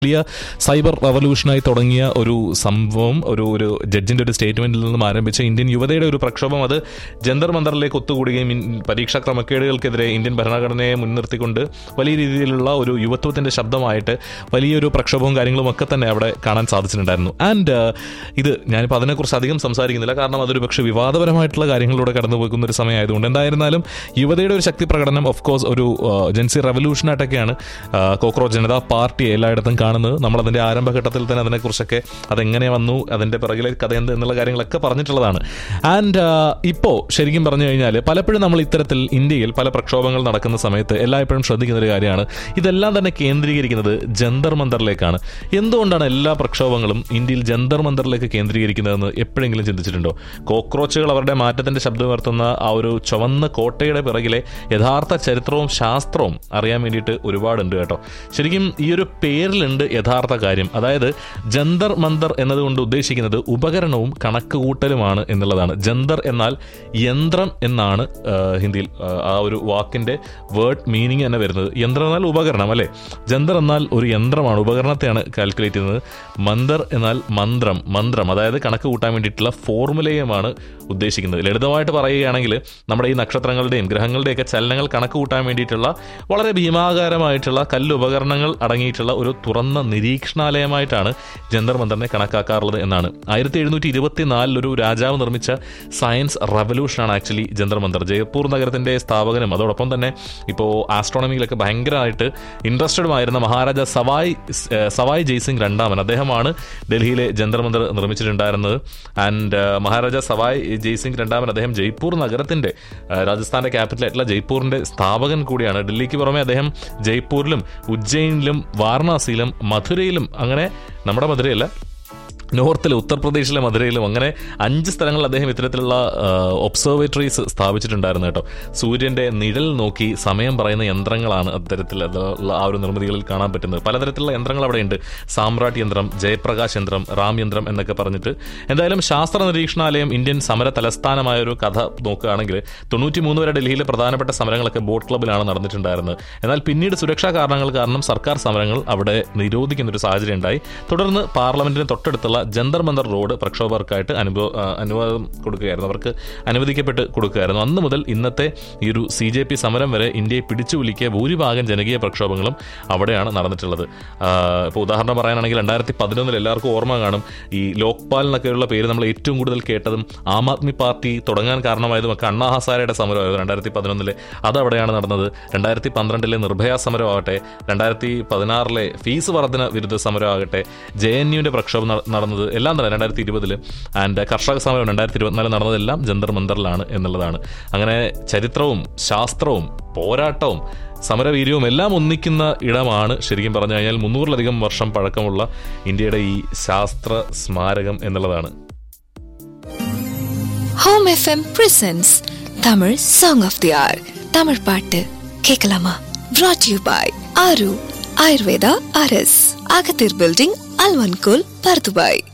വലിയ സൈബർ റവല്യൂഷനായി തുടങ്ങിയ ഒരു സംഭവം ഒരു ഒരു ജഡ്ജിന്റെ ഒരു സ്റ്റേറ്റ്മെന്റിൽ നിന്നും ആരംഭിച്ച ഇന്ത്യൻ യുവതയുടെ ഒരു പ്രക്ഷോഭം അത് ജന്തർ മന്ദറിലേക്ക് ഒത്തുകൂടുകയും ഇൻ- പരീക്ഷാ ക്രമക്കേടുകൾക്കെതിരെ ഇന്ത്യൻ ഭരണഘടനയെ മുൻനിർത്തിക്കൊണ്ട് വലിയ രീതിയിലുള്ള ഒരു യുവത്വത്തിന്റെ ശബ്ദമായിട്ട് വലിയൊരു പ്രക്ഷോഭവും കാര്യങ്ങളും ഒക്കെ തന്നെ അവിടെ കാണാൻ സാധിച്ചിട്ടുണ്ടായിരുന്നു ആൻഡ് ഇത് ഞാനിപ്പോൾ അതിനെക്കുറിച്ച് അധികം സംസാരിക്കുന്നില്ല കാരണം അതൊരു പക്ഷേ വിവാദപരമായിട്ടുള്ള കാര്യങ്ങളിലൂടെ കടന്നു പോകുന്ന ഒരു സമയമായതുകൊണ്ട് എന്തായിരുന്നാലും യുവതയുടെ ഒരു ശക്തി പ്രകടനം ഓഫ് കോഴ്സ് ഒരു ജൻസി റവല്യൂഷനായിട്ടൊക്കെയാണ് കോക്രോച്ച് ജനതാ പാർട്ടി എല്ലായിടത്തും കാണുന്നത് നമ്മളതിൻ്റെ ആരംഭഘട്ടത്തിൽ തന്നെ അതിനെക്കുറിച്ചൊക്കെ അതെങ്ങനെ വന്നു അതിൻ്റെ പിറകിലെ കഥ എന്ത് എന്നുള്ള കാര്യങ്ങളൊക്കെ പറഞ്ഞിട്ടുള്ളതാണ് ആൻഡ് ഇപ്പോൾ ശരിക്കും പറഞ്ഞു കഴിഞ്ഞാൽ പലപ്പോഴും നമ്മൾ ഇത്തരത്തിൽ ഇന്ത്യയിൽ പല പ്രക്ഷോഭങ്ങൾ നടക്കുന്ന സമയത്ത് എല്ലായ്പ്പോഴും ശ്രദ്ധിക്കുന്ന ഒരു കാര്യമാണ് ഇതെല്ലാം തന്നെ കേന്ദ്രീകരിക്കുന്നത് ജന്തർ മന്ദറിലേക്കാണ് എന്തുകൊണ്ടാണ് എല്ലാ പ്രക്ഷോഭങ്ങളും ഇന്ത്യയിൽ ജന്തർ മന്ദറിലേക്ക് കേന്ദ്രീകരിക്കുന്നതെന്ന് എപ്പോഴെങ്കിലും ചിന്തിച്ചിട്ടുണ്ടോ കോക്രോച്ചുകൾ അവരുടെ മാറ്റത്തിന്റെ ശബ്ദമുയർത്തുന്ന ആ ഒരു ചുവന്ന കോട്ടയുടെ പിറകിലെ യഥാർത്ഥ ചരിത്രവും ശാസ്ത്രവും അറിയാൻ വേണ്ടിയിട്ട് ഒരുപാടുണ്ട് കേട്ടോ ശരിക്കും ഈ ഒരു പേരിലുണ്ട് യഥാർത്ഥ കാര്യം അതായത് ജന്തർ മന്ദർ എന്നതുകൊണ്ട് ഉദ്ദേശിക്കുന്നത് ഉപകരണവും കണക്കുകൂട്ടലുമാണ് എന്നുള്ളതാണ് ജന്തർ എന്നാൽ യന്ത്രം എന്നാണ് ആ, ഹിന്ദിയിൽ ആ, ആ ഒരു വാക്കിന്റെ വേർഡ് മീനിങ് തന്നെ വരുന്നത് യന്ത്രം എന്നാൽ ഉപകരണം അല്ലേ ജന്തർ എന്നാൽ ഒരു യന്ത്രമാണ് ഉപകരണത്തെയാണ് കാൽക്കുലേറ്റ് ചെയ്യുന്നത് മന്ദർ എന്നാൽ മന്ത്രം മന്ത്രം അതായത് കണക്ക് കൂട്ടാൻ വേണ്ടിയിട്ടുള്ള ഫോർമുലയുമാണ് ഉദ്ദേശിക്കുന്നത് ലളിതമായിട്ട് പറയുകയാണെങ്കിൽ നമ്മുടെ ഈ നക്ഷത്രങ്ങളുടെയും ഗ്രഹങ്ങളുടെയൊക്കെ ചലനങ്ങൾ കണക്ക് കൂട്ടാൻ വേണ്ടിയിട്ടുള്ള വളരെ ഭീമാകാരമായിട്ടുള്ള കല്ലുപകരണങ്ങൾ അടങ്ങിയിട്ടുള്ള ഒരു തുറന്ന നിരീക്ഷണാലയമായിട്ടാണ് ജന്തർ മന്ദറിനെ കണക്കാക്കാറുള്ളത് എന്നാണ് ആയിരത്തി എഴുന്നൂറ്റി ഇരുപത്തിനാലിൽ ഒരു രാജാവ് നിർമ്മിച്ച സയൻസ് റവല്യൂഷനാണ് ആക്ച്വലി ജന്തർ മന്ദർ ജയ്പൂർ നഗരത്തിന്റെ സ്ഥാപകനും അതോടൊപ്പം തന്നെ ഇപ്പോൾ ആസ്ട്രോണമിയിലൊക്കെ ഭയങ്കരമായിട്ട് ഇൻട്രസ്റ്റഡുമായിരുന്ന മഹാരാജ സവായ് ഏഹ്, സവായ് ജയ്സിംഗ് രണ്ടാമൻ അദ്ദേഹമാണ് ഡൽഹിയിലെ ജന്തർ മന്ദർ നിർമ്മിച്ചിട്ടുണ്ടായിരുന്നത് ആൻഡ് മഹാരാജ സവായ് ജയ്സിംഗ് രണ്ടാമൻ അദ്ദേഹം ജയ്പൂർ നഗരത്തിന്റെ ഏഹ്, രാജസ്ഥാന്റെ ക്യാപിറ്റലായിട്ടുള്ള ജയ്പൂരിന്റെ സ്ഥാപകൻ കൂടിയാണ് ഡൽഹിക്ക് പുറമെ അദ്ദേഹം ജയ്പൂരിലും ഉജ്ജയിനിലും വാരണാസിയിലും മധുരയിലും അങ്ങനെ നമ്മുടെ മധുരയല്ല നോർത്തിലെ ഉത്തർപ്രദേശിലെ മധുരയിലും അങ്ങനെ അഞ്ച് സ്ഥലങ്ങളിൽ അദ്ദേഹം ഇത്തരത്തിലുള്ള ഒബ്സർവേറ്ററീസ് സ്ഥാപിച്ചിട്ടുണ്ടായിരുന്നു കേട്ടോ സൂര്യന്റെ നിഴൽ നോക്കി സമയം പറയുന്ന യന്ത്രങ്ങളാണ് അത്തരത്തിൽ ഉള്ള ആ ഒരു നിർമ്മിതികളിൽ കാണാൻ പറ്റുന്നത് പലതരത്തിലുള്ള യന്ത്രങ്ങൾ അവിടെ ഉണ്ട് സാമ്രാട്ട് യന്ത്രം ജയപ്രകാശ് യന്ത്രം റാം യന്ത്രം എന്നൊക്കെ പറഞ്ഞിട്ട് എന്തായാലും ശാസ്ത്ര നിരീക്ഷണാലയം ഇന്ത്യൻ സമര തലസ്ഥാനമായ ഒരു കഥ നോക്കുകയാണെങ്കിൽ തൊണ്ണൂറ്റി മൂന്ന് വരെ ഡൽഹിയിലെ പ്രധാനപ്പെട്ട സമരങ്ങളൊക്കെ ബോട്ട് ക്ലബ്ബിലാണ് നടന്നിട്ടുണ്ടായിരുന്നത് എന്നാൽ പിന്നീട് സുരക്ഷാ കാരണങ്ങൾ കാരണം സർക്കാർ സമരങ്ങൾ അവിടെ നിരോധിക്കുന്ന ഒരു സാഹചര്യം ഉണ്ടായി തുടർന്ന് പാർലമെന്റിന് തൊട്ടടുത്തുള്ള ജന്തർ മന്ദർ റോഡ് പ്രക്ഷോഭകർക്കായിട്ട് അനുഭവ ആ, അനുവാദം കൊടുക്കുകയായിരുന്നു അവർക്ക് അനുവദിക്കപ്പെട്ട് കൊടുക്കുകയായിരുന്നു അന്ന് മുതൽ ഇന്നത്തെ ഈ ഒരു സി ജെ പി സമരം വരെ ഇന്ത്യയെ പിടിച്ചുകുലിക്കിയ ഭൂരിഭാഗം ജനകീയ പ്രക്ഷോഭങ്ങളും അവിടെയാണ് നടന്നിട്ടുള്ളത് ഇപ്പോൾ ഉദാഹരണം പറയാനാണെങ്കിൽ രണ്ടായിരത്തി പതിനൊന്നിൽ എല്ലാവർക്കും ഓർമ്മ കാണും ഈ ലോക്പാൽ എന്നൊക്കെയുള്ള പേര് നമ്മൾ ഏറ്റവും കൂടുതൽ കേട്ടതും ആം ആദ്മി പാർട്ടി തുടങ്ങാൻ കാരണമായതും ഒക്കെ അണ്ണാ ഹസാരയുടെ സമരമായിരുന്നു രണ്ടായിരത്തി പതിനൊന്നിലെ അത് അവിടെയാണ് നടന്നത് രണ്ടായിരത്തി പന്ത്രണ്ടിലെ നിർഭയ സമരമാകട്ടെ രണ്ടായിരത്തി പതിനാറിലെ ഫീസ് വർധന വിരുദ്ധ സമരമാകട്ടെ ജെ എൻ യുവിന്റെ പ്രക്ഷോഭം നട- നടന്നത് എല്ലാം തന്നെ രണ്ടായിരത്തി ഇരുപതിൽ ആൻഡ് കർഷക സമരം രണ്ടായിരത്തി ഇരുപത്തിനാല് നടന്നതെല്ലാം ജന്തർ മന്ദറിലാണ് എന്നുള്ളതാണ് അങ്ങനെ ചരിത്രവും ശാസ്ത്രവും പോരാട്ടവും സമരവീര്യവും എല്ലാം ഒന്നിക്കുന്ന ഇടമാണ് ശരിക്കും പറഞ്ഞു കഴിഞ്ഞാൽ മുന്നൂറിലധികം വർഷം പഴക്കമുള്ള ഇന്ത്യയുടെ ഈ ശാസ്ത്ര സ്മാരകം എന്നുള്ളതാണ് home FM presents Tamil song of the hour Tamil பாட்டு கேட்கலாமா brought you by Aaru Ayurveda அரஸ் அகத்தீர் பில்டிங் அல்வன்கோல் பர்துபாய்